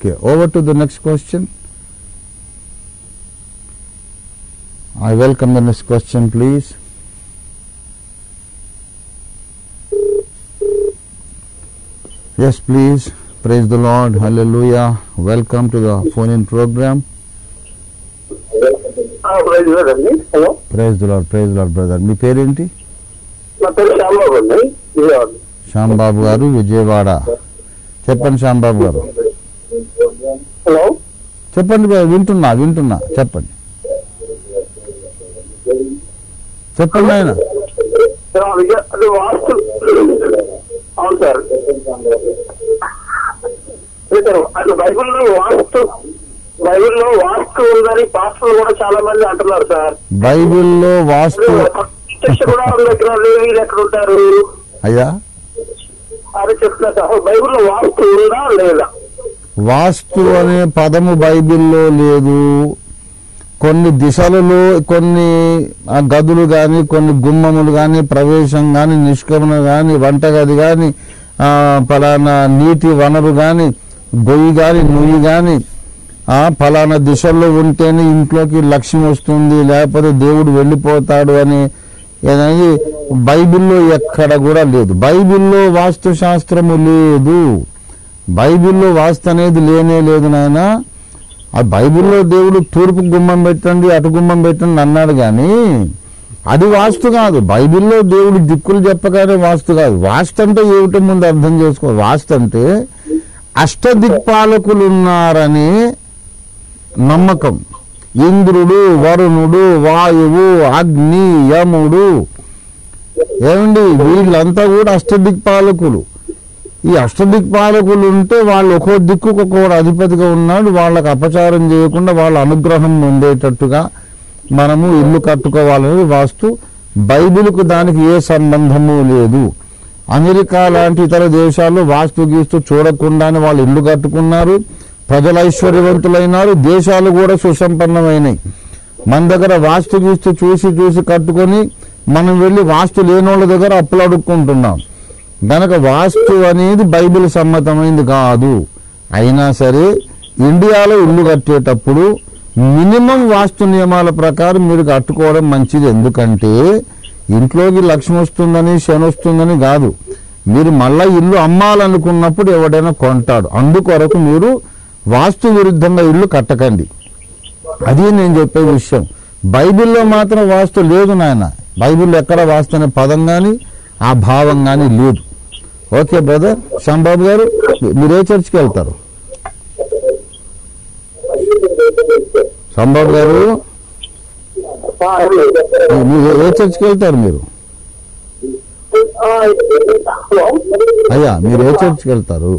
Okay over to the next question I welcome the next question please yes please praise the lord hallelujah welcome to the phone in programme praise అండి hello praise the lord praise lord brother మీ పేరేంటి నా పేరు శ్యామబాబు అండి విజయవాడ శ్యాంబాబు గారు విజయవాడ చెప్పండి శ్యాంబాబు గారు hello చెప్పండి బ్రదర్, వింటున్నా వింటున్నా చెప్పండి చెప్పండి ఆయన ఆ, విజయ- అది వాస్తు అవును సార్ అదే సార్ అది బైబిల్లో వాస్తు బైబిల్లో వాస్తు ఉందని పాస్టర్లు కూడా చాలా మంది అంటున్నారు సార్ బైబిల్లో వాస్తు ప్రత్యక్ష కూడా ఎక్కడ లేవీలు ఎక్కడ ఉంటారు అయ్యా అని చెప్తున్నారు సార్ అసలు బైబిల్లో వాస్తు ఉందా లేదా వాస్తు అనే పదము బైబిల్లో లేదు కొన్ని దిశలలో కొన్ని ఆ గదులు కానీ కొన్ని గుమ్మములు కానీ ప్రవేశం కానీ నిష్క్రమణ కానీ వంటగది కానీ ఫలానా నీటి వనరు కానీ గొయ్యి కానీ నుయ్యి కానీ ఆ ఫలానా దిశల్లో ఉంటేనే ఇంట్లోకి లక్ష్మి వస్తుంది లేకపోతే దేవుడు వెళ్ళిపోతాడు అని అనేది బైబిల్లో ఎక్కడ కూడా లేదు బైబిల్లో వాస్తు శాస్త్రము లేదు బైబిల్లో వాస్తు అనేది లేనే లేదు నాయన ఆ బైబిల్లో దేవుడు తూర్పు గుమ్మం పెట్టండి అటు గుమ్మం పెట్టండి అన్నాడు కానీ అది వాస్తు కాదు బైబిల్లో దేవుడు దిక్కులు చెప్పగానే వాస్తు కాదు వాస్తు అంటే ఏమిటో ముందు అర్థం చేసుకో వాస్తు అంటే అష్టదిక్పాలకులు ఉన్నారని నమ్మకం ఇంద్రుడు వరుణుడు వాయువు అగ్ని యముడు ఏమండి వీళ్ళంతా కూడా అష్టదిక్పాలకులు ఈ అష్టదిక్పాలకులు ఉంటే వాళ్ళు ఒక్కో దిక్కుకు ఒక్కొక్కడు అధిపతిగా ఉన్నాడు వాళ్ళకి అపచారం చేయకుండా వాళ్ళ అనుగ్రహం ఉండేటట్టుగా మనము ఇల్లు కట్టుకోవాలని వాస్తు బైబిల్కు దానికి ఏ సంబంధము లేదు అమెరికా లాంటి ఇతర దేశాల్లో వాస్తు గీస్తూ చూడకుండానే వాళ్ళు ఇల్లు కట్టుకున్నారు ప్రజలు ఐశ్వర్యవంతులైనారు దేశాలు కూడా సుసంపన్నమైనాయి మన దగ్గర వాస్తు గీస్తూ చూసి చూసి కట్టుకొని మనం వెళ్ళి వాస్తు లేని వాళ్ళ దగ్గర అప్పులు అడుక్కుంటున్నాం గనక వాస్తు అనేది బైబిల్ సమ్మతమైంది కాదు అయినా సరే ఇండియాలో ఇల్లు కట్టేటప్పుడు మినిమం వాస్తు నియమాల ప్రకారం మీరు కట్టుకోవడం మంచిది ఎందుకంటే ఇంట్లోకి లక్ష్మి వస్తుందని శని వస్తుందని కాదు మీరు మళ్ళా ఇల్లు అమ్మాలనుకున్నప్పుడు ఎవడైనా కొంటాడు అందుకొరకు మీరు వాస్తు విరుద్ధంగా ఇల్లు కట్టకండి అది నేను చెప్పే విషయం బైబిల్లో మాత్రం వాస్తు లేదు నాయన బైబిల్లో ఎక్కడ వాస్తు అనే పదం కానీ ఆ భావం కానీ లేదు ఓకే బ్రదర్ శ్యాంబాబు గారు మీరు ఏ చర్చికి వెళ్తారు శ్యాంబాబు గారు ఆ, అవును. మీరు ఏ చర్చికి వెళ్తారు మీరు ఆ, హలో అయ్యా మీరు ఏ చర్చికి వెళ్తారు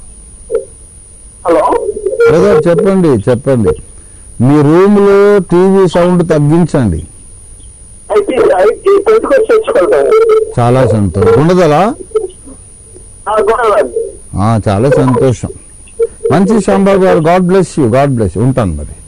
హలో బ్రదర్ చెప్పండి చెప్పండి మీ రూమ్ లో టీవీ సౌండ్ తగ్గించండి అయితే అయితే పెట్టుకొని తెచ్చుకుంటాను చాలా సంతోషం ఉండదలా గొడవ ఆ, చాలా సంతోషం మంచి శ్యాంబాబు గారు God bless you God bless ఉంటాను మరి